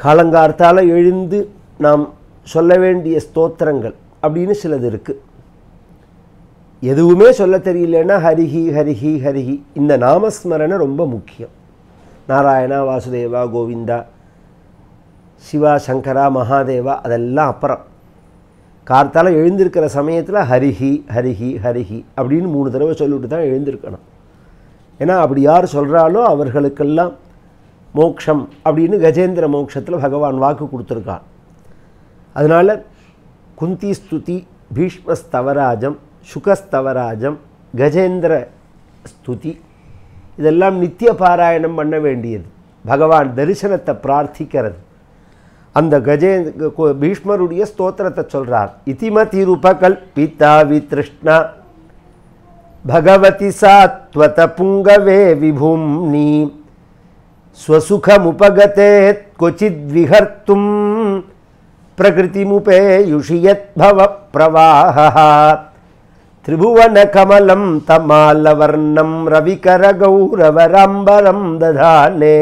காலங்கார்த்தால எழுந்து நாம் சொல்ல வேண்டிய ஸ்தோத்திரங்கள் அப்படின்னு சிலது இருக்குது எதுவுமே சொல்ல தெரியலன்னா ஹரிஹி ஹரிஹி ஹரிஹி இந்த நாமஸ்மரணை ரொம்ப முக்கியம் நாராயணா வாசுதேவா கோவிந்தா சிவா சங்கரா மகாதேவா அதெல்லாம் அப்புறம் கார்த்தால எழுந்திருக்கிற சமயத்தில் ஹரிஹி ஹரிஹி ஹரிஹி அப்படின்னு மூணு தடவை சொல்லிவிட்டு தான் எழுந்திருக்கணும் ஏன்னா அப்படி யார் சொல்கிறாலோ அவர்களுக்கெல்லாம் மோக்ஷம் அப்படின்னு கஜேந்திர மோட்சத்தில் பகவான் வாக்கு கொடுத்துருக்கான் அதனால் குந்தி ஸ்துதி பீஷ்மஸ்தவராஜம் சுகஸ்தவராஜம் கஜேந்திர ஸ்துதி இதெல்லாம் நித்திய பாராயணம் பண்ண வேண்டியது பகவான் தரிசனத்தை பிரார்த்திக்கிறது அந்த கஜே கு- பீஷ்மருடைய ஸ்தோத்திரத்தை சொல்றார் இதிமதி ரூபகல்பிதா வித்ருஷ்ணா பகவதி சாத்வத புங்கவே விபும்னி ஸ்வசுகமுபகதே கொச்சித் விஹர்த்தும் பிரகிருதிமுபேயுஷி யத்பவ பிரவாஹः त्रिभुवनकमलं तमालवर्णं रविकरगौरवराम्बरं दधाने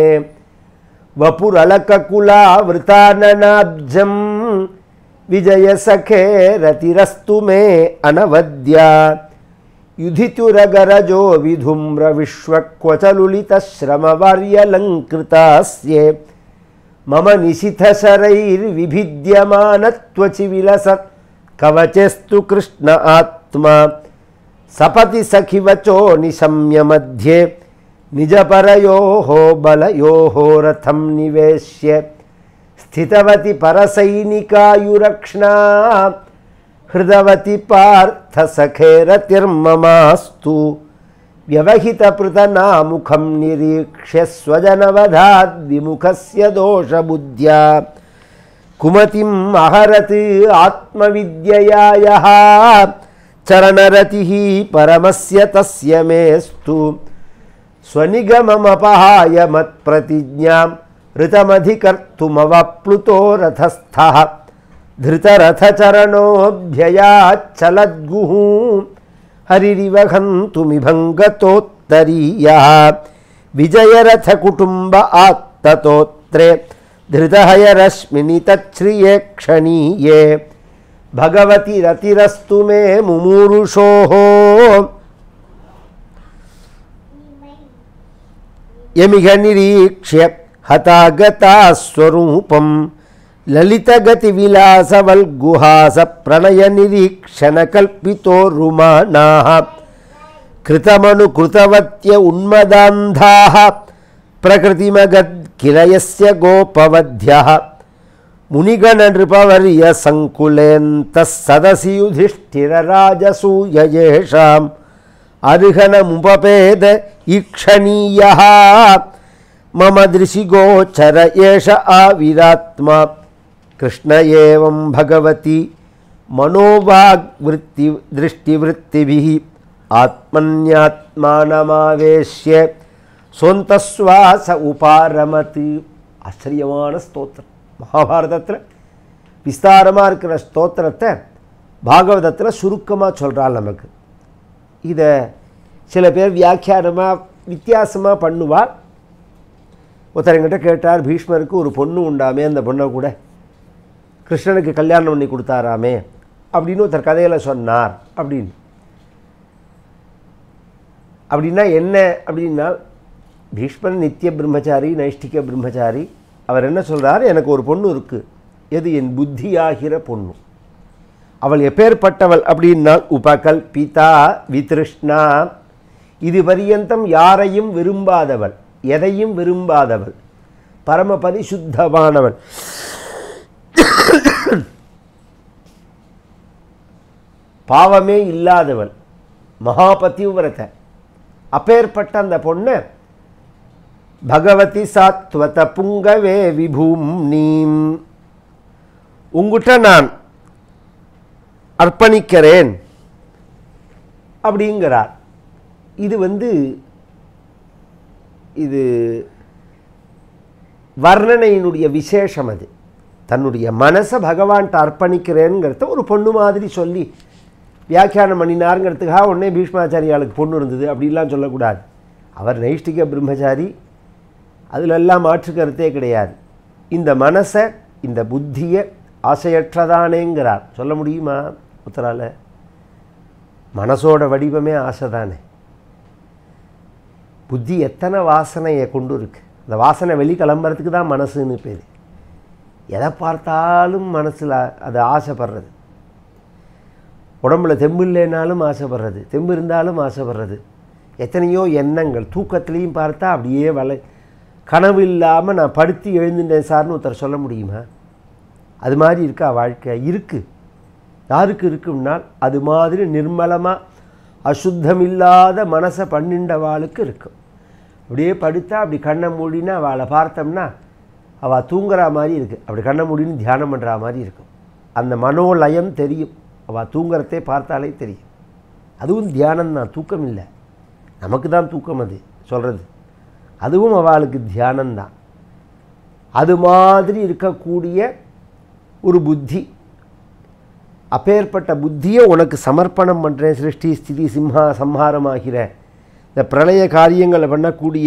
वपुरलककुलावृताननाब्जं विजयसखे रतिरस्तु मे अनवद्या युधितुरगरजो विधुम्रविश्वक्वचलुलितश्रमवार्यलङ्कृतास्ये मम निशिथशरैर्विभिद्यमानत्वचिविलसत् कवचेस्तु कृष्ण आत्मा सपति सखिवचो निशम्य मध्ये निजपरयोः बलयोः रथं निवेश्य स्थितवति परसैनिकायुरक्ष्णा हृदवति पार्थसखेरतिर्ममास्तु व्यवहितपृतनामुखं निरीक्ष्य स्वजनवधाद्विमुखस्य दोषबुद्ध्या कुमतिम् अहरत् आत्मविद्यया यः चरणरतिः परमस्य तस्य मेस्तु स्वनिगममपहाय मत्प्रतिज्ञां ऋतमधिकर्तुमवप्लुतो रथस्थः धृतरथचरणोऽभ्ययाच्चलद्गुः हरिरिव हन्तुमिभङ्गतोत्तरीयः विजयरथकुटुम्ब आत्ततोत्रे धृतहयरश्मिनि तच्छ्रिये क्षणीये भगवति रतिरस्तु मे मुमूरुषोः यमिह निरीक्ष्य हतागता स्वरूपं ललितगतिविलासवल्गुहासप्रणयनिरीक्षणकल्पितो रुमाणाः कृतमनुकृतवत्य उन्मदान्धाः प्रकृतिमगद् किल यस्य गोपवध्यः मुनिगणनृपवर्यसङ्कुलेऽन्तः सदसि युधिष्ठिरराजसूय येषाम् अर्हणमुपपेद ईक्षणीयः मम दृशि गोचर एष आविरात्मा कृष्ण एवं भगवती मनोवाग्वृत्ति दृष्टिवृत्तिभिः ஆத்மன்யாத்மானமாவேஷ்ய சொந்தஸ்வாச உபாரமத் ஆச்சரியமான ஸ்தோத்திரம் மகாபாரதத்தில் விஸ்தாரமாக இருக்கிற ஸ்தோத்திரத்தை பாகவதத்தில் சுருக்கமாக சொல்கிறாள் நமக்கு இதை சில பேர் வியாக்கியானமாக வித்தியாசமாக பண்ணுவாள் ஒருத்தர் என்கிட்ட கேட்டார் பீஷ்மருக்கு ஒரு பொண்ணு உண்டாமே அந்த பொண்ணை கூட கிருஷ்ணனுக்கு கல்யாணம் பண்ணி கொடுத்தாராமே அப்படின்னு ஒருத்தர் கதையில் சொன்னார் அப்படின்னு அப்படின்னா என்ன அப்படின்னா பீஷ்மன் நித்திய பிரம்மச்சாரி நைஷ்டிக பிரம்மச்சாரி அவர் என்ன சொல்றார் எனக்கு ஒரு பொண்ணு இருக்குது எது என் புத்தியாகிற பொண்ணு அவள் எப்பேற்பட்டவள் அப்படின்னா உபகல் பிதா வித்ருஷ்ணா இது பரியந்தம் யாரையும் விரும்பாதவள் எதையும் விரும்பாதவள் பரம பரிசுத்தமானவள் பாவமே இல்லாதவள் மகாபதிவிரத அப்பேற்பட்ட அந்த பொண்ணை பகவதி சாத்வத புங்கவே விபூம் நீம் உங்ககிட்ட நான் அர்ப்பணிக்கிறேன் அப்படிங்கிறார் இது வந்து இது வர்ணனையினுடைய விசேஷம் அது தன்னுடைய மனசை பகவான்கிட்ட அர்ப்பணிக்கிறேங்கிறத ஒரு பொண்ணு மாதிரி சொல்லி வியாக்கியானம் பண்ணினாருங்கிறதுக்காக உடனே பீஷ்மாச்சாரியாளுக்கு பொண்ணு இருந்தது அப்படிலாம் சொல்லக்கூடாது அவர் நைஷ்டிக பிரம்மச்சாரி அதிலெல்லாம் மாற்று கருத்தே கிடையாது இந்த மனசை இந்த புத்தியை ஆசையற்றதானேங்கிறார் சொல்ல முடியுமா உத்தரால மனசோட வடிவமே ஆசை தானே புத்தி எத்தனை வாசனையை கொண்டு இருக்கு அந்த வாசனை வெளி கிளம்புறதுக்கு தான் மனசுன்னு பேர் எதை பார்த்தாலும் மனசில் அது ஆசைப்படுறது உடம்புல தெம்பு இல்லைனாலும் ஆசைப்படுறது தெம்பு இருந்தாலும் ஆசைப்படுறது எத்தனையோ எண்ணங்கள் தூக்கத்துலேயும் பார்த்தா அப்படியே வள கனவு இல்லாமல் நான் படுத்து எழுந்துட்டேன் சார்னு ஒருத்தர் சொல்ல முடியுமா அது மாதிரி இருக்கா வாழ்க்கை இருக்குது யாருக்கு இருக்கும்னால் அது மாதிரி நிர்மலமாக அசுத்தமில்லாத மனசை பண்ணிண்டவாளுக்கு இருக்கும் அப்படியே படுத்தா அப்படி கண்ணை மூடினா அவளை பார்த்தோம்னா அவள் தூங்குற மாதிரி இருக்குது அப்படி கண்ணை மூடின்னு தியானம் பண்ணுற மாதிரி இருக்கும் அந்த மனோலயம் தெரியும் அவள் தூங்குறதே பார்த்தாலே தெரியும் அதுவும் தியானம்தான் தூக்கம் இல்லை நமக்கு தான் தூக்கம் அது சொல்கிறது அதுவும் அவளுக்கு தியானம்தான் அது மாதிரி இருக்கக்கூடிய ஒரு புத்தி அப்பேற்பட்ட புத்தியை உனக்கு சமர்ப்பணம் பண்ணுறேன் சிருஷ்டி ஸ்திதி சிம்ஹா சம்ஹாரமாகிற இந்த பிரளய காரியங்களை பண்ணக்கூடிய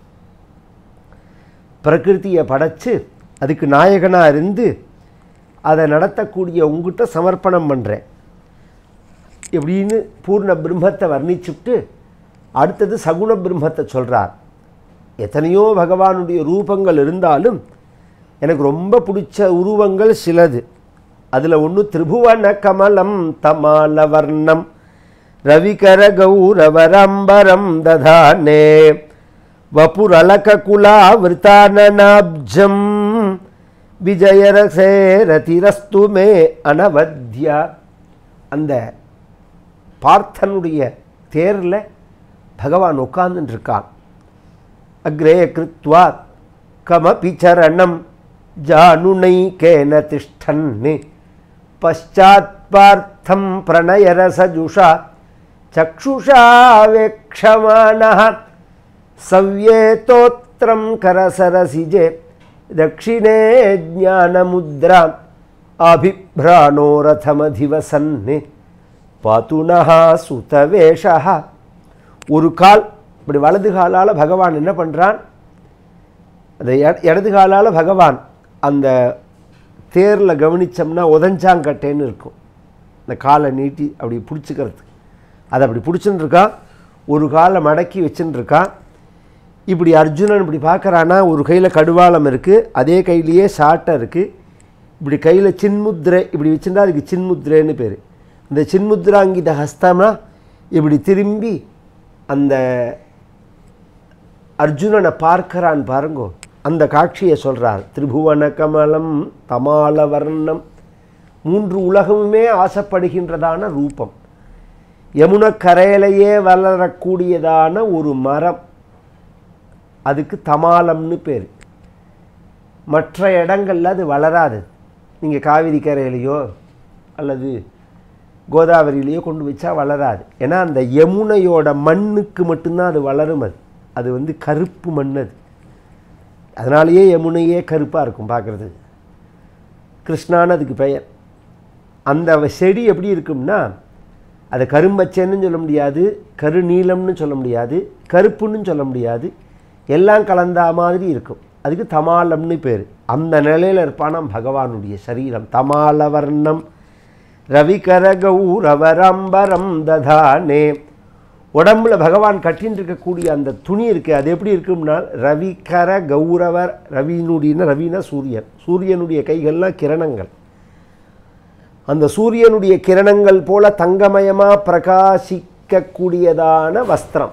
பிரகிருதியை படைச்சு அதுக்கு நாயகனாக இருந்து அதை நடத்தக்கூடிய உங்ககிட்ட சமர்ப்பணம் பண்ணுறேன் எப்படின்னு பூர்ண பிரம்மத்தை வர்ணிச்சுட்டு அடுத்தது சகுண பிரம்மத்தை சொல்கிறார் எத்தனையோ பகவானுடைய ரூபங்கள் இருந்தாலும் எனக்கு ரொம்ப பிடிச்ச உருவங்கள் சிலது அதில் ஒன்று திரிபுவன கமலம் தமாலவர்ணம் ரவிகர கௌரவரம்பரம் ததானே வபுரலககுலா விருத்தானனாப்ஜம் விஜயரசேரதிரஸ்து மே அனவத்யா அந்த பார்த்தனுடைய தேரில் பகவான் உட்கார்ந்துட்டு இருக்கான் அக்ரே கிருத்வா கமபி சரணம் ஜானுனைகேன திஷ்டன்னு பశ్చాத் பார்த்தம் பிரணயரசஜுஷா சக்ஷுஷா வேக்ஷமானः சவ்யேதோத்திரம் கரசரசிஜே தட்சிணே ஜானமுத்ராம் அபிப்ராணோ ரதமதிவசன்னு பாத்துனஹா சுதவேஷா ஒரு கால் இப்படி வலது காலால் பகவான் என்ன பண்ணுறான் அந்த இட- இடது காலால் பகவான் அந்த தேரில் கவனிச்சோம்னா உதஞ்சாங்கட்டேன்னு இருக்கும் இந்த காலை நீட்டி அப்படி பிடிச்சிக்கிறது அதை அப்படி பிடிச்சுன்னு இருக்கான் ஒரு காலை மடக்கி வச்சுன்னு இருக்கான் இப்படி அர்ஜுனன் இப்படி பார்க்குறானா ஒரு கையில் கடுவாளம் இருக்குது அதே கையிலேயே சாட்டை இருக்குது இப்படி கையில் சின்முத்ரை இப்படி வச்சுருந்தா அதுக்கு சின்முத்ரேன்னு பேர் இந்த சின்முத்ராங்கித ஹஸ்தம்னா இப்படி திரும்பி அந்த அர்ஜுனனை பார்க்கறான் பாருங்கோ அந்த காட்சியை சொல்றார் திரிபுவன கமலம் தமால வர்ணம் மூன்று உலகமுமே ஆசைப்படுகின்றதான ரூபம் யமுனக்கரையிலேயே வளரக்கூடியதான ஒரு மரம் அதுக்கு தமாலம்னு பேர் மற்ற இடங்கள்ல அது வளராது நீங்கள் காவிரி கரையிலையோ அல்லது கோதாவரியிலையோ கொண்டு வச்சா வளராது ஏன்னா அந்த யமுனையோட மண்ணுக்கு மட்டும்தான் அது வளரும் அது அது வந்து கருப்பு மண் அது அதனாலேயே யமுனையே கருப்பாக இருக்கும் பார்க்குறதுக்கு கிருஷ்ணான்னு அதுக்கு பெயர் அந்த வ- செடி எப்படி இருக்கும்னா அது கரும்பச்சைன்னு சொல்ல முடியாது கருநீலம்னு சொல்ல முடியாது கருப்புன்னு சொல்ல முடியாது எல்லாம் கலந்தா மாதிரி இருக்கும் அதுக்கு தமாலம்னு பேர் அந்த நிலையில் இருப்பானாம் பகவானுடைய சரீரம் தமாலவர்ணம் ரவிகர கௌரவரம்பரம் ததானே உடம்புல பகவான் கட்டின்னு இருக்கக்கூடிய அந்த துணி இருக்கு அது எப்படி இருக்கும்னா ரவிகர கௌரவர் ரவியினுடைய ரவினா சூரியன் சூரியனுடைய கைகள்லாம் கிரணங்கள் அந்த சூரியனுடைய கிரணங்கள் போல தங்கமயமாக பிரகாசிக்கக்கூடியதான வஸ்திரம்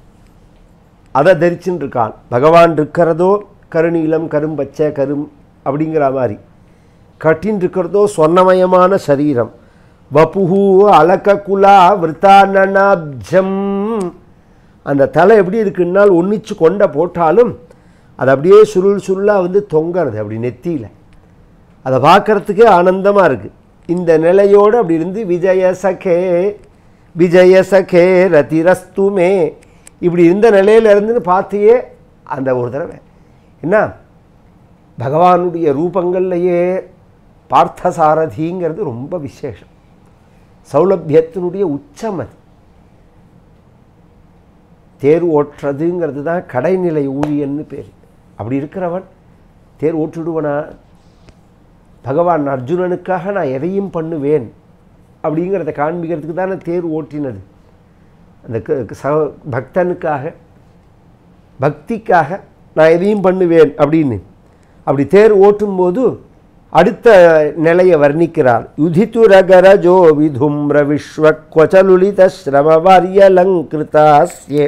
அதை தரிச்சுன்னு இருக்கான் பகவான் இருக்கிறதோ கருநீலம் கரும்பச்சை கரும் அப்படிங்கிற மாதிரி கட்டின் இருக்கிறதோ சொன்னமயமான சரீரம் வபுஹு அலக்ககுலா விருத்தானனாப்ஜம் அந்த தலை எப்படி இருக்குன்னால் ஒன்னிச்சு கொண்ட போட்டாலும் அது அப்படியே சுருள் சுருளாக வந்து தொங்குறது அப்படி நெத்தியில் அதை பார்க்கறதுக்கே ஆனந்தமாக இருக்குது இந்த நிலையோடு அப்படி இருந்து விஜய சகே விஜய சகே ரதிரஸ்துமே இப்படி இருந்த நிலையில இருந்துன்னு பார்த்தியே அந்த ஒரு தடவை என்ன பகவானுடைய ரூபங்கள்லையே பார்த்தசாரதிங்கிறது ரொம்ப விசேஷம் சௌலபியத்தினுடைய உச்சம் அது தேர் ஓட்டுறதுங்கிறது தான் கடைநிலை ஊழியன்னு பேர் அப்படி இருக்கிறவன் தேர் ஓட்டிடுவனா பகவான் அர்ஜுனனுக்காக நான் எதையும் பண்ணுவேன் அப்படிங்கிறத காண்பிக்கிறதுக்கு தானே தேர் ஓட்டினது அந்த க- க- ச பக்தனுக்காக பக்திக்காக நான் எதையும் பண்ணுவேன் அப்படின்னு அப்படி தேர் ஓட்டும்போது அடுத்த நிலையை வர்ணிக்கிறார் யுதித்துரகரஜோ விதும்ர விஸ்வ கொச்சலுலித ஸ்ரமவாரியலங்கிருதாஸ்யே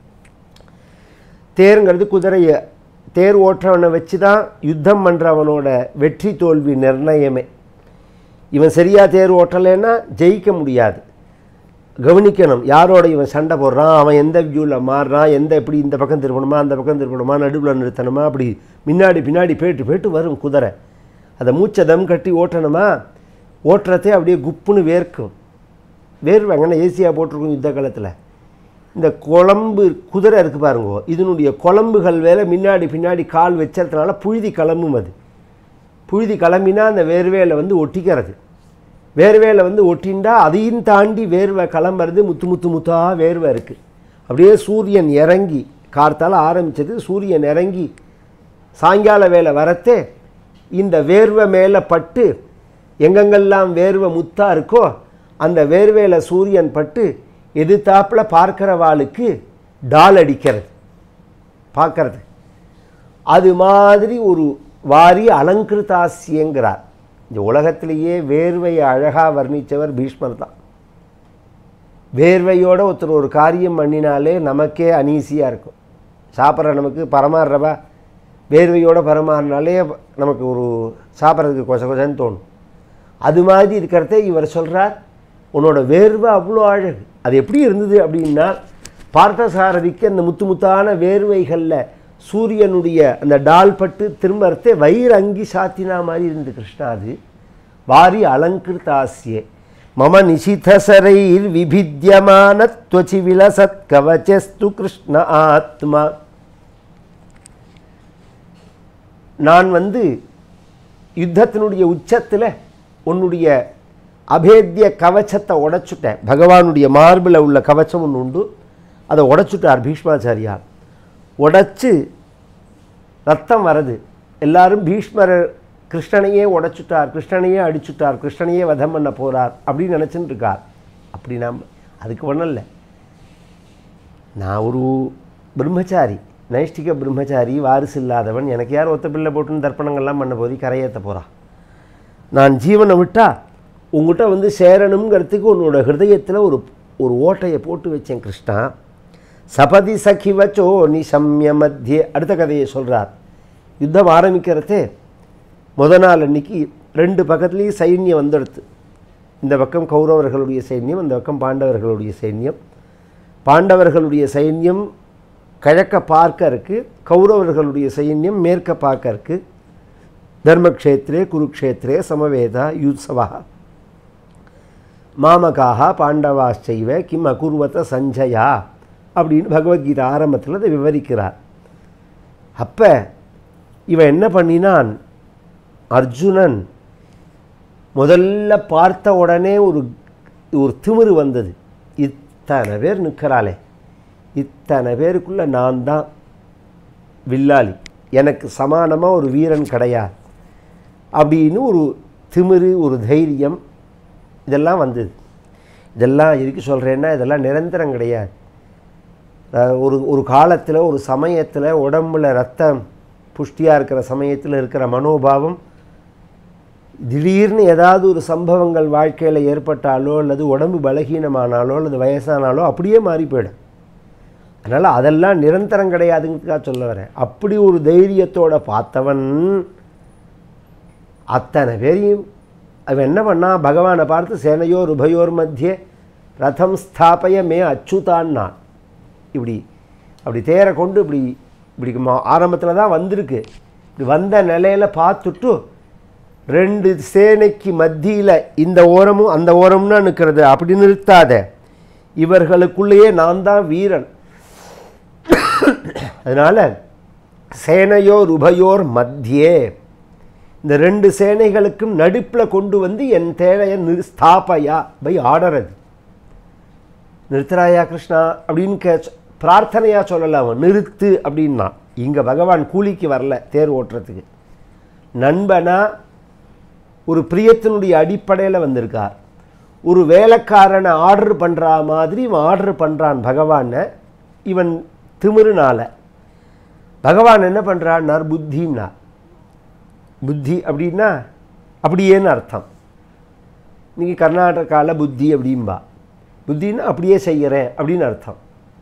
தேருங்கிறது குதிரையை தேர் ஓட்டுறவனை வச்சு தான் யுத்தம் பண்ணுறவனோட வெற்றி தோல்வி நிர்ணயமே இவன் சரியாக தேர் ஓட்டலைன்னா ஜெயிக்க முடியாது கவனிக்கணும் யாரோட இவன் சண்டை போடுறான் அவன் எந்த வியூவில் மாறுறான் எந்த எப்படி இந்த பக்கம் திருப்பணுமா அந்த பக்கம் திருப்பணுமா நடுவில் நிறுத்தணுமா அப்படி முன்னாடி பின்னாடி போயிட்டு போயிட்டு வரும் குதிரை அதை மூச்சை தம் கட்டி ஓட்டணுமா ஓட்டுறதே அப்படியே குப்புன்னு வேர்க்கும் வேர்வை அங்கே ஏசியாக போட்டிருக்கும் யுத்த காலத்தில் இந்த குழம்பு குதிரை இருக்கு பாருங்க இதனுடைய குழம்புகள் வேலை முன்னாடி பின்னாடி கால் வச்சதுனால புழுதி கிளம்பும் அது புழுதி கிளம்பினா அந்த வேர்வையில் வந்து ஒட்டிக்கிறது வேர்வையில் வந்து ஒட்டிண்டா அதையும் தாண்டி வேர்வை கிளம்புறது முத்து முத்து முத்தா வேர்வை இருக்குது அப்படியே சூரியன் இறங்கி கார்த்தால ஆரம்பிச்சது சூரியன் இறங்கி சாயங்கால வேலை வரத்தே இந்த வேர்வை மேலே பட்டு எங்கெங்கெல்லாம் வேர்வை முத்தா இருக்கோ அந்த வேர்வையில் சூரியன் பட்டு எதிர்த்தாப்புல பார்க்கிறவாளுக்கு டால் அடிக்கிறது பார்க்கறது அது மாதிரி ஒரு வாரி அலங்கிருதாசியங்கிறார் இந்த உலகத்திலேயே வேர்வையை அழகாக வர்ணித்தவர் பீஷ்மர் தான் வேர்வையோட ஒருத்தர் ஒரு காரியம் பண்ணினாலே நமக்கே அனீசியாக இருக்கும் சாப்பிட்ற நமக்கு பரமாறுறவா வேர்வையோட பரமாறினாலே நமக்கு ஒரு சாப்பிட்றதுக்கு கொச கொசன்னு தோணும் அது மாதிரி இருக்கிறத இவர் சொல்கிறார் உன்னோட வேர்வை அவ்வளோ அழகு அது எப்படி இருந்தது அப்படின்னா பார்த்தசாரதிக்கு அந்த முத்து முத்தான வேர்வைகளில் சூரியனுடைய அந்த டால் பட்டு திரும்பறத்தே வயிறு அங்கி சாத்தினா மாதிரி இருந்தது கிருஷ்ணா அது வாரி அலங்கிருதாசியே மம நிஷிதசரைர் விபித்தியமான துவச்சி விலசத் கவச்சஸ்து கிருஷ்ண ஆத்மா நான் வந்து யுத்தத்தினுடைய உச்சத்தில் உன்னுடைய அபேத்திய கவச்சத்தை உடைச்சுட்டேன் பகவானுடைய மார்பில் உள்ள கவச்சம் ஒன்று உண்டு அதை உடைச்சுட்டார் பீஷ்மாச்சாரியார் உடைச்சு ரத்தம் வருது எல்லாரும் பீஷ்மர் கிருஷ்ணனையே உடைச்சுட்டார் கிருஷ்ணனையே அடிச்சுட்டார் கிருஷ்ணனையே வதம் பண்ண போகிறார் அப்படின்னு நினச்சின்னு இருக்கார் அப்படி நாம் அதுக்கு ஒன்றும் இல்லை நான் ஒரு பிரம்மச்சாரி நைஷ்டிக பிரம்மச்சாரி வாரிசு இல்லாதவன் எனக்கு யார் ஒத்த பிள்ளை போட்டுன்னு தர்ப்பணங்கள்லாம் பண்ண போது கரையேற்ற போகிறா நான் ஜீவனை விட்டா உங்ககிட்ட வந்து சேரணுங்கிறதுக்கு உன்னோட ஹிருதயத்தில் ஒரு ஒரு ஓட்டையை போட்டு வச்சேன் கிருஷ்ணா சபதி சகிவச்சோ நிசம்ய மத்தியே அடுத்த கதையை சொல்கிறார் யுத்தம் ஆரம்பிக்கிறதே முத நாள் அன்னைக்கு ரெண்டு பக்கத்துலேயும் சைன்யம் வந்துடுத்து இந்த பக்கம் கௌரவர்களுடைய சைன்யம் இந்த பக்கம் பாண்டவர்களுடைய சைன்யம் பாண்டவர்களுடைய சைன்யம் கிழக்க பார்க்க இருக்குது கௌரவர்களுடைய சைன்யம் மேற்க பார்க்க இருக்குது தர்மக்ஷேத்திரே குருக்ஷேத்திரே சமவேதா யுத்சவா மாமகாக பாண்டவாச்சைவ கிம் அகுர்வத சஞ்சயா அப்படின்னு பகவத்கீதை ஆரம்பத்தில் அதை விவரிக்கிறார் அப்போ இவன் என்ன பண்ணினான் அர்ஜுனன் முதல்ல பார்த்த உடனே ஒரு ஒரு திமிரு வந்தது இத்தனை பேர் நிற்கிறாளே இத்தனை பேருக்குள்ள நான் தான் வில்லாளி எனக்கு சமானமாக ஒரு வீரன் கிடையாது அப்படின்னு ஒரு திமிரு ஒரு தைரியம் இதெல்லாம் வந்தது இதெல்லாம் எதுக்கு சொல்கிறேன்னா இதெல்லாம் நிரந்தரம் கிடையாது அஹ் ஒரு ஒரு காலத்தில் ஒரு சமயத்தில் உடம்புல ரத்தம் புஷ்டியாக இருக்கிற சமயத்தில் இருக்கிற மனோபாவம் திடீர்னு ஏதாவது ஒரு சம்பவங்கள் வாழ்க்கையில் ஏற்பட்டாலோ அல்லது உடம்பு பலகீனமானாலோ அல்லது வயசானாலோ அப்படியே மாறி போயிடும் அதனால் அதெல்லாம் நிரந்தரம் கிடையாதுங்கிறதுக்காக சொல்ல வரேன் அப்படி ஒரு தைரியத்தோட பார்த்தவன் அத்தனை பேரையும் அவன் என்ன பண்ணான் பகவானை பார்த்து சேனையோர் உபயோர் மத்தியே ரதம் ஸ்தாபய மே அச்சுதான்னா இப்படி அப்படி தேரை கொண்டு இப்படி இப்படி ஆரம்பத்தில் தான் வந்திருக்கு இப்படி வந்த நிலையில் பார்த்துட்டு ரெண்டு சேனைக்கு மத்தியில் இந்த ஓரமும் அந்த ஓரம்னா நிற்கிறது அப்படி நிறுத்தாத இவர்களுக்குள்ளேயே நான் தான் வீரன் அதனால் சேனையோர் உபயோர் மத்தியே இந்த ரெண்டு சேனைகளுக்கும் நடுப்பில் கொண்டு வந்து என் தேவையை நிறு ஸ்தாபையா பை ஆர்டர் அது நிறுத்துறாயா கிருஷ்ணா அப்படின்னு கே பிரார்த்தனையாக சொல்லலாம் அவன் நிறுத்து அப்படின்னா இங்கே பகவான் கூலிக்கு வரல தேர் ஓட்டுறதுக்கு நண்பனா ஒரு பிரியத்தினுடைய அடிப்படையில் வந்திருக்கார் ஒரு வேலைக்காரனை ஆர்டர் பண்ணுற மாதிரி இவன் ஆர்டர் பண்ணுறான் பகவானை இவன் திமிருனால பகவான் என்ன பண்ணுறான்னார் புத்தின்னா புத்தி அப்படின்னா அப்படியேன்னு அர்த்தம் நீங்கள் கர்நாடகாவில் புத்தி அப்படிம்பா புத்தின்னா அப்படியே செய்கிறேன் அப்படின்னு அர்த்தம்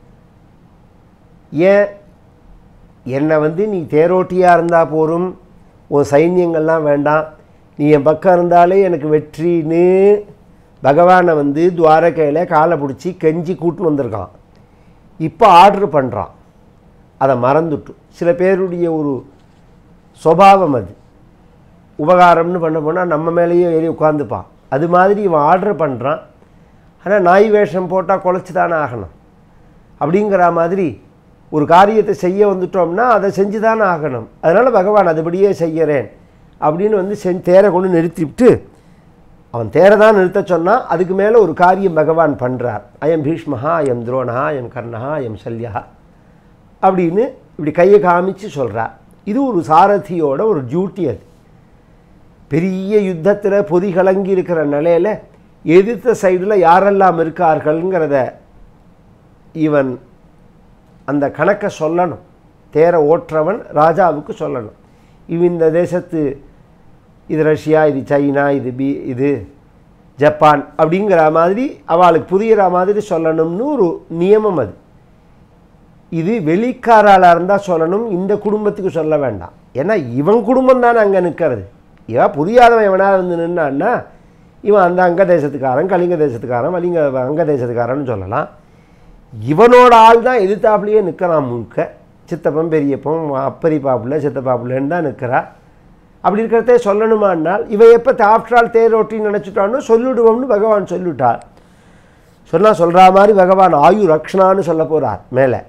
ஏன் என்னை வந்து நீ தேரோட்டியாக இருந்தால் போரும் உன் சைன்யங்கள்லாம் வேண்டாம் நீ என் பக்கம் இருந்தாலே எனக்கு வெற்றின்னு பகவானை வந்து துவாரகையில் காலை பிடிச்சி கெஞ்சி கூட்டின்னு வந்திருக்கான் இப்போ ஆர்டர் பண்ணுறான் அதை மறந்துட்டு சில பேருடைய ஒரு சுபாவம் அது உபகாரம்னு பண்ண போனால் நம்ம மேலேயே ஏறி உட்காந்துப்பான் அது மாதிரி இவன் ஆர்டர் பண்ணுறான் ஆனால் நாய் வேஷம் போட்டால் குலைச்சி தானே ஆகணும் அப்படிங்கிற மாதிரி ஒரு காரியத்தை செய்ய வந்துட்டோம்னா அதை செஞ்சு தானே ஆகணும் அதனால் பகவான் அதுபடியே செய்கிறேன் அப்படின்னு வந்து செஞ் தேரை கொண்டு நிறுத்திவிட்டு அவன் தேரை தான் நிறுத்த சொன்னால் அதுக்கு மேலே ஒரு காரியம் பகவான் பண்ணுறார் அயம் பீஷ்மஹா அயம் துரோணஹா அயம் கர்ணஹா அயம் சல்யா அப்படின்னு இப்படி கையை காமிச்சு சொல்கிறார் இது ஒரு சாரதியோட ஒரு டியூட்டி அது பெரிய யுத்தத்தில் பொதி கலங்கி இருக்கிற நிலையில் எதிர்த்த சைடில் யாரெல்லாம் இருக்கார்கள்ங்கிறத இவன் அந்த கணக்கை சொல்லணும் தேரை ஓட்டுறவன் ராஜாவுக்கு சொல்லணும் இவன் இந்த தேசத்து இது ரஷ்யா இது சைனா இது பி இது ஜப்பான் அப்படிங்கிற மாதிரி அவளுக்கு புரிகிற மாதிரி சொல்லணும்னு ஒரு நியமம் அது இது வெளிக்காராளாக இருந்தால் சொல்லணும் இந்த குடும்பத்துக்கு சொல்ல வேண்டாம் ஏன்னா இவன் குடும்பம் தானே அங்கே நிற்கிறது இவன் புரியாதவன் எவனாவது வந்து நின்னான்னா இவன் அந்த அங்க தேசத்துக்காரன் கலிங்க தேசத்துக்காரன் வலிங்க அங்க தேசத்துக்காரன்னு சொல்லலாம் இவனோட ஆள் தான் எதிர்த்தாப்புலேயே நிற்கிறான் முழுக்க சித்தப்பன் பெரியப்பன் அப்பரி பாப்புல சித்தப்பாப்புலன்னு தான் நிற்கிறா அப்படி இருக்கிறதே சொல்லணுமானால் இவன் எப்போ ஆஃப்டர் ஆல் தேரோட்டின்னு நினச்சிட்டானோ சொல்லிடுவோம்னு பகவான் சொல்லிவிட்டார் சொன்னால் சொல்கிற மாதிரி பகவான் ஆயு ரக்ஷனான்னு சொல்ல போகிறார் மேலே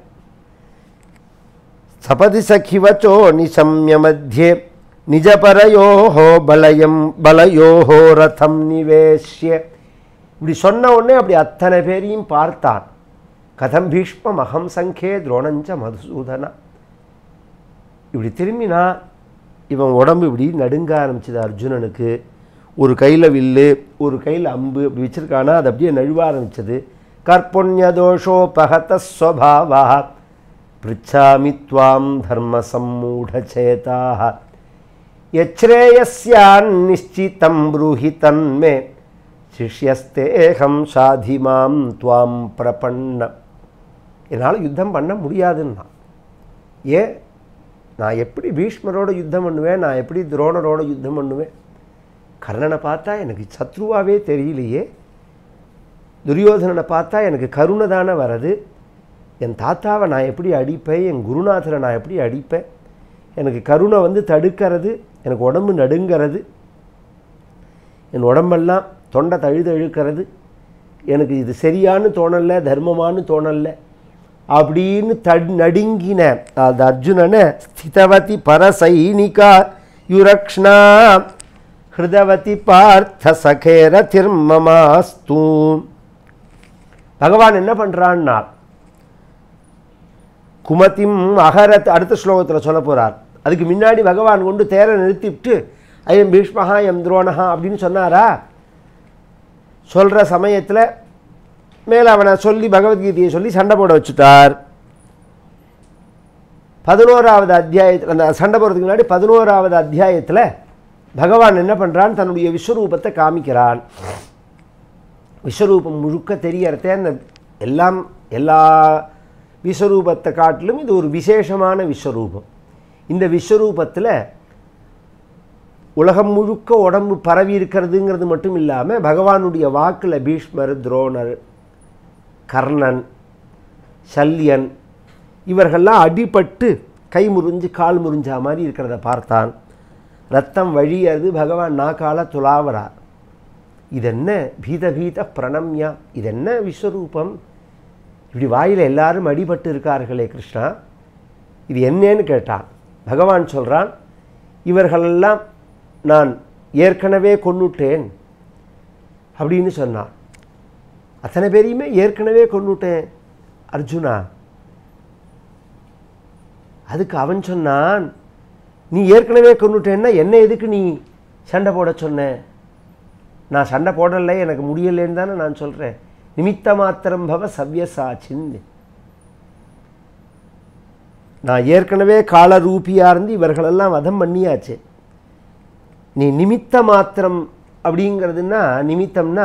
சபதி சகிவச்சோ நிசம்ய மத்தியே நிஜபரையோஹோ பலயம் பலயோஹோ ரதம் நிவேஷ்ய இப்படி சொன்ன உடனே அப்படி அத்தனை பேரையும் பார்த்தான் கதம் பீஷ்மம் அகம் சங்கே துரோணஞ்ச மதுசூதனா இப்படி திரும்பினா இவன் உடம்பு இப்படி நடுங்க ஆரம்பிச்சது அர்ஜுனனுக்கு ஒரு கையில் வில்லு ஒரு கையில் அம்பு இப்படி வச்சிருக்கானா அது அப்படியே நழுவ ஆரம்பிச்சது கற்பொன்ய தோஷோபகத ஸ்வபாவா பிரிச்சாமி துவாம் தர்ம சம்மூடச்சேதாக யச்ரேயஸ்யான் நிச்சிதம் ப்ரூஹி தன்மே சிஷ்யஸ்தேகம் சாதிமாம் துவாம் பிரபன்ன என்னால் யுத்தம் பண்ண முடியாதுன்னா ஏன் நான் எப்படி பீஷ்மரோட யுத்தம் பண்ணுவேன் நான் எப்படி துரோணரோட யுத்தம் பண்ணுவேன் கர்ணனை பார்த்தா எனக்கு சத்ருவாவே தெரியலையே துரியோதனனை பார்த்தா எனக்கு கருணை தானே வரது என் தாத்தாவை நான் எப்படி அடிப்பேன் என் குருநாதரை நான் எப்படி அடிப்பேன் எனக்கு கருணை வந்து தடுக்கிறது எனக்கு உடம்பு நடுங்கிறது என் உடம்பெல்லாம் தொண்டை தழுது இழுக்கிறது எனக்கு இது சரியான்னு தோணலை தர்மமானு தோணலை அப்படின்னு தடு நடுங்கின அது அர்ஜுனனை ஸ்திதவதி பரசைனிகா யுரக்ஷ்ணா ஹிருதவதி பார்த்த சகேர திர்மமாஸ்தூ பகவான் என்ன பண்ணுறான்னா குமதிம் அகரத் அடுத்த ஸ்லோகத்தில் சொல்ல போகிறார் அதுக்கு முன்னாடி பகவான் கொண்டு தேரை நிறுத்திவிட்டு ஐயம் பீஷ்மஹா எம் துரோணஹா அப்படின்னு சொன்னாரா சொல்கிற சமயத்தில் மேலே அவனை சொல்லி பகவத்கீதையை சொல்லி சண்டை போட வச்சுட்டார் பதினோராவது அத்தியாயத்தில் அந்த சண்டை போடுறதுக்கு முன்னாடி பதினோராவது அத்தியாயத்தில் பகவான் என்ன பண்ணுறான் தன்னுடைய விஸ்வரூபத்தை காமிக்கிறான் விஸ்வரூபம் முழுக்க தெரியறதே அந்த எல்லாம் எல்லா விஸ்வரூபத்தை காட்டிலும் இது ஒரு விசேஷமான விஸ்வரூபம் இந்த விஸ்வரூபத்தில் உலகம் முழுக்க உடம்பு பரவி இருக்கிறதுங்கிறது மட்டும் இல்லாமல் பகவானுடைய வாக்கில் பீஷ்மர் துரோணர் கர்ணன் சல்யன் இவர்கள்லாம் அடிபட்டு கை முறிஞ்சு கால் முறிஞ்சா மாதிரி இருக்கிறத பார்த்தான் ரத்தம் வழியது பகவான் நாக்கால துளாவறார் இதென்ன பீத பீத பிரணம்யா இதென்ன விஸ்வரூபம் இப்படி வாயில் எல்லாரும் அடிபட்டு இருக்கார்களே கிருஷ்ணா இது என்னன்னு கேட்டான் பகவான் சொல்கிறான் இவர்களெல்லாம் நான் ஏற்கனவே கொன்னுட்டேன் அப்படின்னு சொன்னான் அத்தனை பேரையுமே ஏற்கனவே கொன்னுட்டேன் அர்ஜுனா அதுக்கு அவன் சொன்னான் நீ ஏற்கனவே கொண்டுட்டேன்னா என்ன எதுக்கு நீ சண்டை போட சொன்ன நான் சண்டை போடலை எனக்கு முடியலைன்னு தானே நான் சொல்கிறேன் நிமித்த மாத்திரம் பவ சவ்யசாச்சின்னு நான் ஏற்கனவே காலரூபியாக இருந்து இவர்களெல்லாம் வதம் பண்ணியாச்சு நீ நிமித்த மாத்திரம் அப்படிங்கிறதுனா நிமித்தம்னா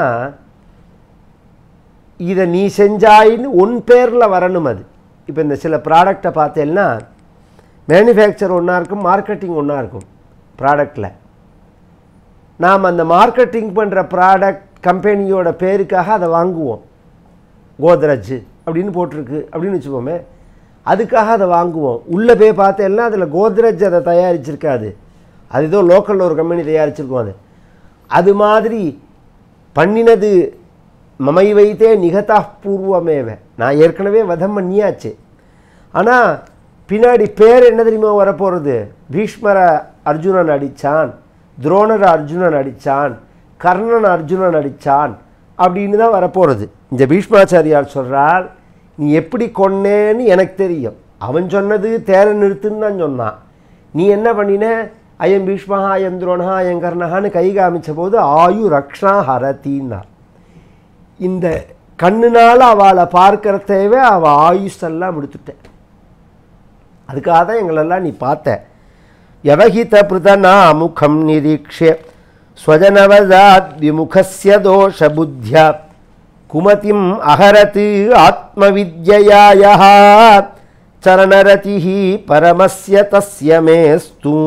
இதை நீ செஞ்சாயின்னு உன் பேரில் வரணும் அது இப்போ இந்த சில ப்ராடக்டை பார்த்தேன்னா மேனுஃபேக்சர் ஒன்றா இருக்கும் மார்க்கெட்டிங் ஒன்றா இருக்கும் ப்ராடக்டில் நாம் அந்த மார்க்கெட்டிங் பண்ணுற ப்ராடக்ட் கம்பெனியோட பேருக்காக அதை வாங்குவோம் கோத்ரஜ் அப்படின்னு போட்டிருக்கு அப்படின்னு வச்சுப்போமே அதுக்காக அதை வாங்குவோம் உள்ளே போய் பார்த்தேன்னா அதில் கோத்ரஜ் அதை தயாரிச்சிருக்காது அது ஏதோ லோக்கலில் ஒரு கம்பெனி தயாரிச்சிருக்கோம் அது அது மாதிரி பண்ணினது மமை வைத்தே நிகதா பூர்வமேவ நான் ஏற்கனவே வதம் பண்ணியாச்சு ஆனால் பின்னாடி பேர் என்ன தெரியுமா வரப்போகிறது பீஷ்மர அர்ஜுனன் அடித்தான் துரோணர் அர்ஜுனன் அடித்தான் கர்ணன் அர்ஜுனன் அடித்தான் அப்படின்னு தான் வரப்போகிறது இந்த பீஷ்மாச்சாரியார் சொல்கிறார் நீ எப்படி கொன்னேன்னு எனக்கு தெரியும் அவன் சொன்னது தேரை நிறுத்துன்னு தான் சொன்னான் நீ என்ன பண்ணின அயம் பீஷ்மஹா அயம் துரோணஹா அயம் கர்ணஹான்னு கை காமிச்ச போது ஆயு ரக்ஷா ஹரத்தின்னார் இந்த கண்ணுனால அவளை பார்க்கிற தேவை அவள் ஆயுஷெல்லாம் முடித்துட்டேன் அதுக்காக தான் எங்களெல்லாம் நீ பார்த்த யவஹித பிரதனா முகம் நிரீக்ஷே ஸ்வஜனவதாத் விமுகஸ்ய தோஷ புத்தியா குமதிம் அகரத் ஆத்மவித்யாயா சரணரதி பரமஸ்ய தஸ்ய மேஸ்து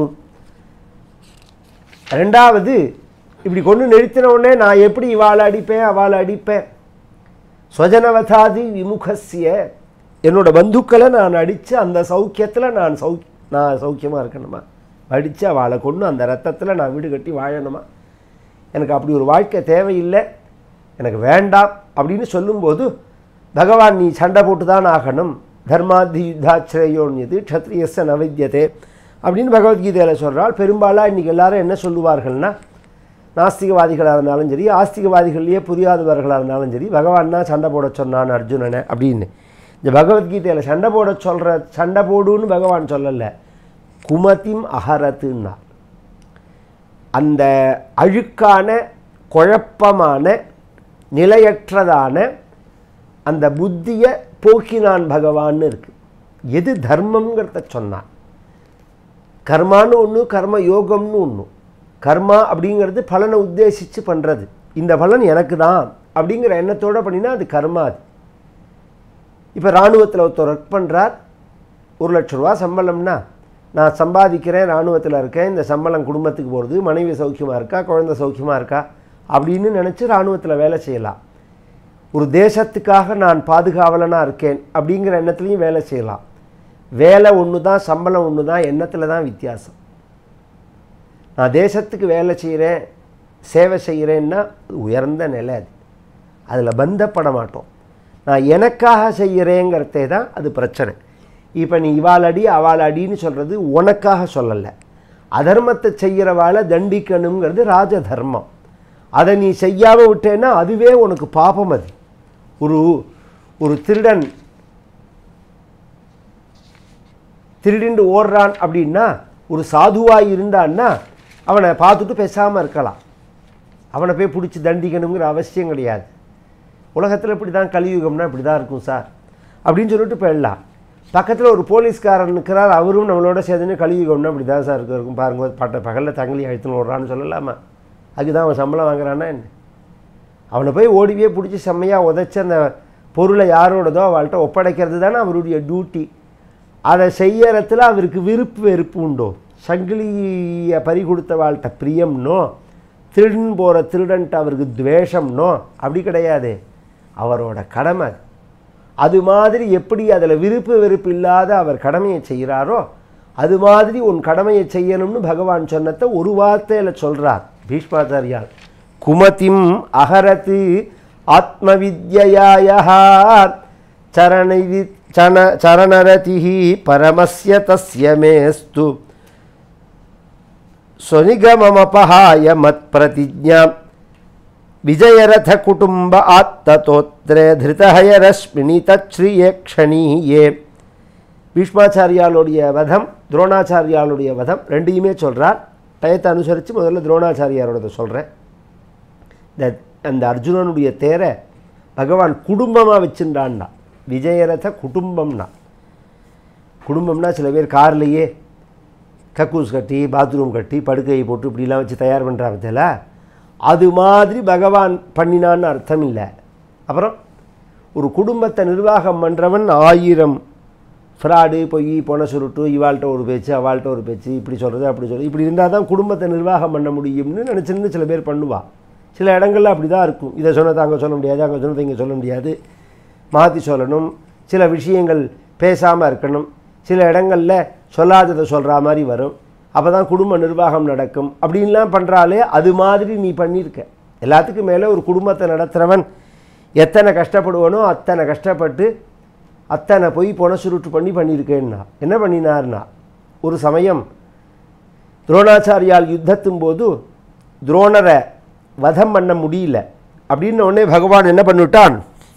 ரெண்டாவது இப்படி கொண்டு நிறுத்தின உடனே நான் எப்படி இவாளை அடிப்பேன் அவளை அடிப்பேன் ஸ்வஜனவதாதி விமுகசிய என்னோட பந்துக்களை நான் அடித்து அந்த சௌக்கியத்தில் நான் சௌ நான் சௌக்கியமாக இருக்கணுமா அடித்து அவளை கொண்டு அந்த ரத்தத்தில் நான் வீடு கட்டி வாழணுமா எனக்கு அப்படி ஒரு வாழ்க்கை தேவையில்லை எனக்கு வேண்டாம் அப்படின்னு சொல்லும்போது பகவான் நீ சண்டை போட்டு தான் ஆகணும் தர்மாதி யுத்தாச்சிரயோன்யது க்ஷத்ரியஸ நவித்தியதே அப்படின்னு பகவத்கீதையில் சொல்கிறால் பெரும்பாலாக இன்றைக்கி எல்லாரும் என்ன சொல்லுவார்கள்னா நாஸ்திகவாதிகளாக இருந்தாலும் சரி ஆஸ்திகவாதிகள்லேயே புரியாதவர்களாக இருந்தாலும் சரி பகவான் தான் சண்டை போட சொன்னான் அர்ஜுனனை அப்படின்னு இந்த பகவத்கீதையில் சண்டை போட சொல்கிற சண்டை போடுன்னு பகவான் சொல்லலை குமதிம் அகரத்துன்னா அந்த அழுக்கான குழப்பமான நிலையற்றதான அந்த புத்தியை போக்கினான் பகவான்னு இருக்கு எது தர்மங்கிறத சொன்னான் கர்மான்னு ஒன்று கர்ம யோகம்னு ஒன்று கர்மா அப்படிங்கிறது பலனை உத்தேசித்து பண்ணுறது இந்த பலன் எனக்கு தான் அப்படிங்கிற எண்ணத்தோடு பண்ணினா அது கர்மா அது இப்போ இராணுவத்தில் ஒருத்தர் ஒர்க் பண்ணுறார் ஒரு லட்ச ரூபா சம்பளம்னா நான் சம்பாதிக்கிறேன் இராணுவத்தில் இருக்கேன் இந்த சம்பளம் குடும்பத்துக்கு போகிறது மனைவி சௌக்கியமாக இருக்கா குழந்தை சௌக்கியமாக இருக்கா அப்படின்னு நினச்சி இராணுவத்தில் வேலை செய்யலாம் ஒரு தேசத்துக்காக நான் பாதுகாவலனாக இருக்கேன் அப்படிங்கிற எண்ணத்துலையும் வேலை செய்யலாம் வேலை ஒன்று தான் சம்பளம் ஒன்று தான் எண்ணத்தில் தான் வித்தியாசம் நான் தேசத்துக்கு வேலை செய்கிறேன் சேவை செய்கிறேன்னா அது உயர்ந்த நிலை அது அதில் பந்தப்பட மாட்டோம் நான் எனக்காக செய்கிறேங்கிறதே தான் அது பிரச்சனை இப்போ நீ இவாள் அடி அவள் அடின்னு சொல்கிறது உனக்காக சொல்லலை அதர்மத்தை செய்கிறவாளை தண்டிக்கணுங்கிறது ராஜ தர்மம் அதை நீ செய்யாமல் விட்டேன்னா அதுவே உனக்கு பாபம் அது ஒரு ஒரு திருடன் திருடிண்டு ஓடுறான் அப்படின்னா ஒரு சாதுவாக இருந்தான்னா அவனை பார்த்துட்டு பேசாமல் இருக்கலாம் அவனை போய் பிடிச்சி தண்டிக்கணுங்கிற அவசியம் கிடையாது உலகத்தில் இப்படி தான் கலியுகம்னா இப்படி தான் இருக்கும் சார் அப்படின்னு சொல்லிட்டு போயிடலாம் பக்கத்தில் ஒரு போலீஸ்காரன் இருக்கிறார் அவரும் நம்மளோட சேர்ந்துன்னு கலியுகம்னா இப்படி தான் சார் இருக்கு இருக்கும் பாருங்க பட்ட பகலில் தங்கலி அழுத்துன்னு ஓடுறான்னு சொல்லலாமா அதுதான் அவன் சம்பளம் வாங்குறான்னா என்ன அவனை போய் ஓடிவே பிடிச்சி செம்மையாக உதைச்சி அந்த பொருளை யாரோடதோ அவள்கிட்ட ஒப்படைக்கிறது தானே அவருடைய டியூட்டி அதை செய்யறதுல அவருக்கு விருப்பு வெறுப்பு உண்டோ சங்கிலியை பறி கொடுத்தவாள்கிட்ட பிரியம்னோ திருடன் போகிற திருடன்ட்டு அவருக்கு துவேஷம்னோ அப்படி கிடையாது அவரோட கடமை அது. அது மாதிரி எப்படி அதில் விருப்பு வெறுப்பு இல்லாத அவர் கடமையை செய்கிறாரோ அது மாதிரி உன் கடமையை செய்யணும்னு பகவான் சொன்னதை ஒரு வார்த்தையில் சொல்கிறார் பீஷ்மாச்சாரியார் குமதிம் அகரத்து ஆத்மவித்யாயா சரணி சன சரணரதி பரமஸ்ய தஸ்ய மேஸ்து स्वनिगममपहाय मत्प्रतिज्ञां विजयरथकुटुम्ब आत्ततोत्रे धृतहयरश्मिनि तच्छ्रिये क्षणीये பீஷ்மாச்சாரியாளுடைய வதம் துரோணாச்சாரியாளுடைய வதம் ரெண்டையுமே சொல்கிறார் டயத்தை அனுசரித்து முதல்ல துரோணாச்சாரியாரோடத சொல்கிறேன் இந்த அந்த அர்ஜுனனுடைய தேரை பகவான் குடும்பமாக வச்சுட்டான்னா விஜயரத குடும்பம்னா குடும்பம்னா சில பேர் கார்லேயே கக்கூஸ் கட்டி பாத்ரூம் கட்டி படுக்கையை போட்டு இப்படிலாம் வச்சு தயார் பண்ணுறாங்க அது மாதிரி பகவான் பண்ணினான்னு அர்த்தம் இல்லை அப்புறம் ஒரு குடும்பத்தை நிர்வாகம் பண்ணுறவன் ஆயிரம் ஃப்ராடு பொய் பொண சுருட்டு இவாள்கிட்ட ஒரு பேச்சு அவாள்கிட்ட ஒரு பேச்சு இப்படி சொல்கிறது அப்படி சொல்கிறது இப்படி இருந்தால் தான் குடும்பத்தை நிர்வாகம் பண்ண முடியும்னு நினச்சிருந்து சில பேர் பண்ணுவா சில இடங்கள்ல அப்படி தான் இருக்கும் இதை சொன்னதை அங்கே சொல்ல முடியாது அங்கே சொன்னதை இங்கே சொல்ல முடியாது மாற்றி சொல்லணும் சில விஷயங்கள் பேசாமல் இருக்கணும் சில இடங்களில் சொல்லாததை சொல்கிற மாதிரி வரும் அப்போ தான் குடும்ப நிர்வாகம் நடக்கும் அப்படின்லாம் பண்ணுறாலே அது மாதிரி நீ பண்ணியிருக்க எல்லாத்துக்கும் மேலே ஒரு குடும்பத்தை நடத்துகிறவன் எத்தனை கஷ்டப்படுவானோ அத்தனை கஷ்டப்பட்டு அத்தனை போய் பொண சுருட்டு பண்ணி பண்ணியிருக்கேன்னா என்ன பண்ணினார்னா ஒரு சமயம் துரோணாச்சாரியால் யுத்தத்தும் போது துரோணரை வதம் பண்ண முடியல அப்படின்னு உடனே பகவான் என்ன பண்ணிவிட்டான்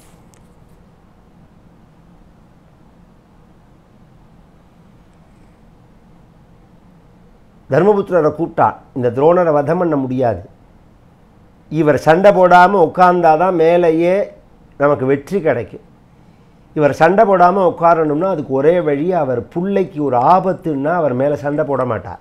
தர்மபுத்திரரை கூப்பிட்டான் இந்த துரோணரை வதம் பண்ண முடியாது இவர் சண்டை போடாமல் உட்கார்ந்தாதான் மேலேயே நமக்கு வெற்றி கிடைக்கும் இவர் சண்டை போடாமல் உட்காரணும்னா அதுக்கு ஒரே வழி அவர் பிள்ளைக்கு ஒரு ஆபத்துன்னா அவர் மேலே சண்டை போட மாட்டார்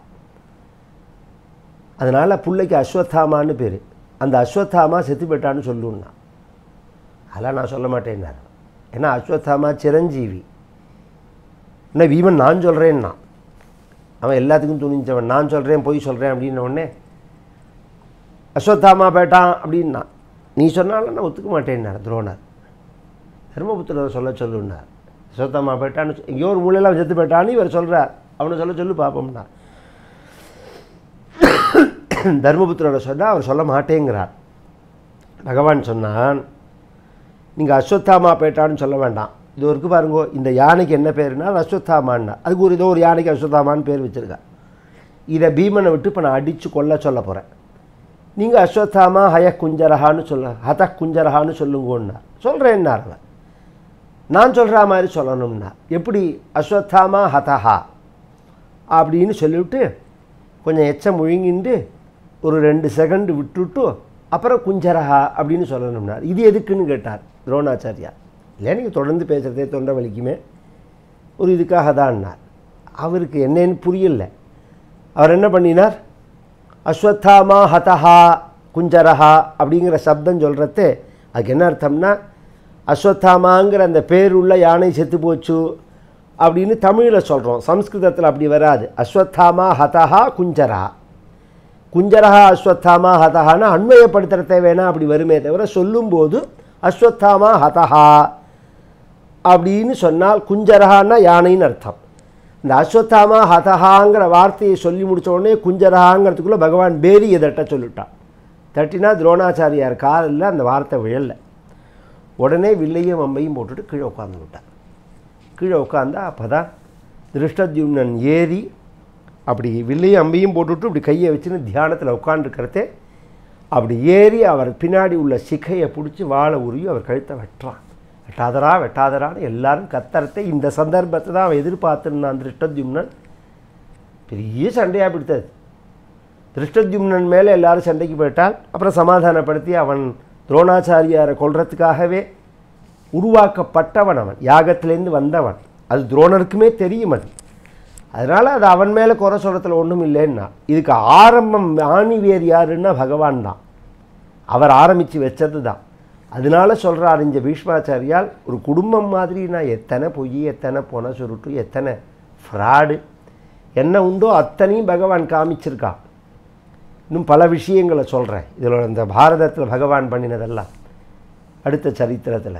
அதனால் பிள்ளைக்கு அஸ்வத்தாமான்னு பேர் அந்த அஸ்வத்தாமா செத்து போயிட்டான்னு சொல்லுன்னா அதெல்லாம் நான் சொல்ல மாட்டேன்னார் ஏன்னா அஸ்வத்தாமா சிரஞ்சீவி என்ன வீமன் நான் சொல்கிறேன்னா அவன் எல்லாத்துக்கும் துணிஞ்சவன் நான் சொல்கிறேன் பொய் சொல்கிறேன் அப்படின்ன உடனே அஸ்வத்தாமா போயிட்டான் அப்படின்னா நீ சொன்னாலும் நான் ஒத்துக்க மாட்டேன்னார் துரோணர் தர்மபுத்திரரை சொல்ல சொல்லுன்னார் அஸ்வத்தாமா போயிட்டான்னு சொ- எங்கேயோ ஒரு மூலையில் செத்து போயிட்டான்னு இவர் சொல்கிறார் அவனை சொல்ல சொல்லு பார்ப்போம்னா தர்மபுத்திரரை சொன்னால் அவர் சொல்ல மாட்டேங்கிறார் பகவான் சொன்னான் நீங்கள் அஸ்வத்தாமா போயிட்டான்னு சொல்ல வேண்டாம் இது இருக்கு பாருங்கோ இந்த யானைக்கு என்ன பேருனா அஸ்வத்தாமான்னா அதுக்கு ஒரு ஏதோ ஒரு யானைக்கு அஸ்வத்தாமான்னு பேர் வச்சுருக்கா இதை பீமனை விட்டு இப்போ நான் அடித்து கொல்ல சொல்ல போகிறேன் நீங்கள் அஸ்வத்தாமா ஹய குஞ்சரஹான்னு சொல்ல ஹத குஞ்சரஹான்னு சொல்லுங்கன்னார் சொல்கிறேன்னார் அவன் நான் சொல்கிற மாதிரி சொல்லணும்னா எப்படி அஸ்வத்தாமா ஹதஹா அப்படின்னு சொல்லிவிட்டு கொஞ்சம் எச்சம் முழுங்கிண்டு ஒரு ரெண்டு செகண்ட் விட்டுட்டு அப்புறம் குஞ்சரஹா அப்படின்னு சொல்லணும்னார் இது எதுக்குன்னு கேட்டார் துரோணாச்சாரியா இல்லை நீங்கள் தொடர்ந்து பேசுகிறதே தொண்டை வலிக்குமே ஒரு இதுக்காக தான்னார் அவருக்கு என்னன்னு புரியல அவர் என்ன பண்ணினார் அஸ்வத்தாமா ஹதஹா குஞ்சரஹா அப்படிங்கிற சப்தம் சொல்கிறதே அதுக்கு என்ன அர்த்தம்னா அஸ்வத்தாமாங்கிற அந்த பேருள்ள யானை செத்து போச்சு அப்படின்னு தமிழில் சொல்கிறோம் சம்ஸ்கிருதத்தில் அப்படி வராது அஸ்வத்தாமா ஹதஹா குஞ்சரஹா குஞ்சரஹா அஸ்வத்தாமா ஹதஹான்னு அன்வயப்படுத்துகிற தேவைன்னா அப்படி வருமே தவிர சொல்லும்போது அஸ்வத்தாமா ஹதஹா அப்படின்னு சொன்னால் குஞ்சரஹான்னா யானைன்னு அர்த்தம் இந்த அஸ்வத்தாமா ஹதஹாங்கிற வார்த்தையை சொல்லி முடிச்ச உடனே குஞ்சரஹாங்கிறதுக்குள்ளே பகவான் பேரியை தட்ட சொல்லிட்டான் தட்டினா துரோணாச்சாரியார் காலில் அந்த வார்த்தை விழலை உடனே வில்லையும் அம்பையும் போட்டுட்டு கீழே உட்காந்து விட்டார் கீழே உட்காந்தா அப்போ தான் திருஷ்டத்யும்னன் ஏறி அப்படி வில்லையும் அம்பையும் போட்டுட்டு இப்படி கையை வச்சுன்னு தியானத்தில் உட்காந்துருக்கிறதே அப்படி ஏறி அவர் பின்னாடி உள்ள சிக்கையை பிடிச்சி வாழை உருவி அவர் கழுத்தை வெட்டுறான் வெட்டாதரா வெட்டாதரான்னு எல்லாரும் கத்தறத்தை இந்த சந்தர்ப்பத்தை தான் அவன் எதிர்பார்த்துருந்தான் திருஷ்டத்யும்னன் பெரிய சண்டையாக பிடித்தது திருஷ்டத்யும்னன் மேலே எல்லாரும் சண்டைக்கு போயிட்டால் அப்புறம் சமாதானப்படுத்தி அவன் துரோணாச்சாரியாரை கொல்றதுக்காகவே உருவாக்கப்பட்டவன் அவன் யாகத்திலேருந்து வந்தவன் அது துரோணருக்குமே தெரியும் அது அதனால் அது அவன் மேலே குறை சொல்கிறதுல ஒன்றும் இல்லைன்னா இதுக்கு ஆரம்பம் ஆணிவேர் யாருன்னா பகவான் தான் அவர் ஆரம்பித்து வச்சது தான் அதனால சொல்கிறார் இந்த பீஷ்மாச்சாரியால் ஒரு குடும்பம் மாதிரி நான் எத்தனை பொய் எத்தனை பொண சுருட்டு எத்தனை ஃப்ராடு என்ன உண்டோ அத்தனையும் பகவான் காமிச்சிருக்கான் இன்னும் பல விஷயங்களை சொல்கிறேன் இதில் இந்த பாரதத்தில் பகவான் பண்ணினதெல்லாம் அடுத்த சரித்திரத்தில்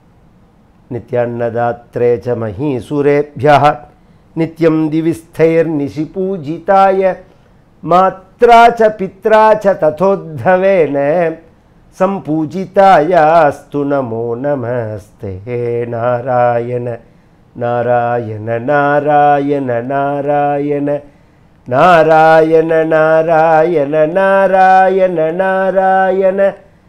நித்யான்னதாத்ரே ச மஹீசுரேபியா நித்யம் திவிஸ்தைர் நிஷிபூஜிதாய மாத்ரா ச பித்ரா ச ததோத்தவேன சம்பூஜிதாயாஸ்து நமோ நமஸ்தே நாராயண நாராயண நாராயண நாராயண நாராயண நாராயண நாராயண நாராயண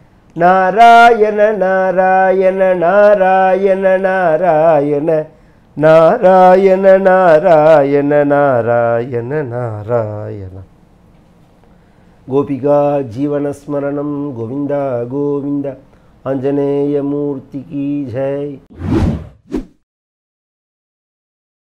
நாராயண நாராயண நாராயண நாராயண நாராயண நாராயண நாராயண நாராயண கோபிகா ஜீவனஸ்மரணம் கோவிந்தா கோவிந்த ஆஞ்சநேயமூர்த்திக்கு ஜெய்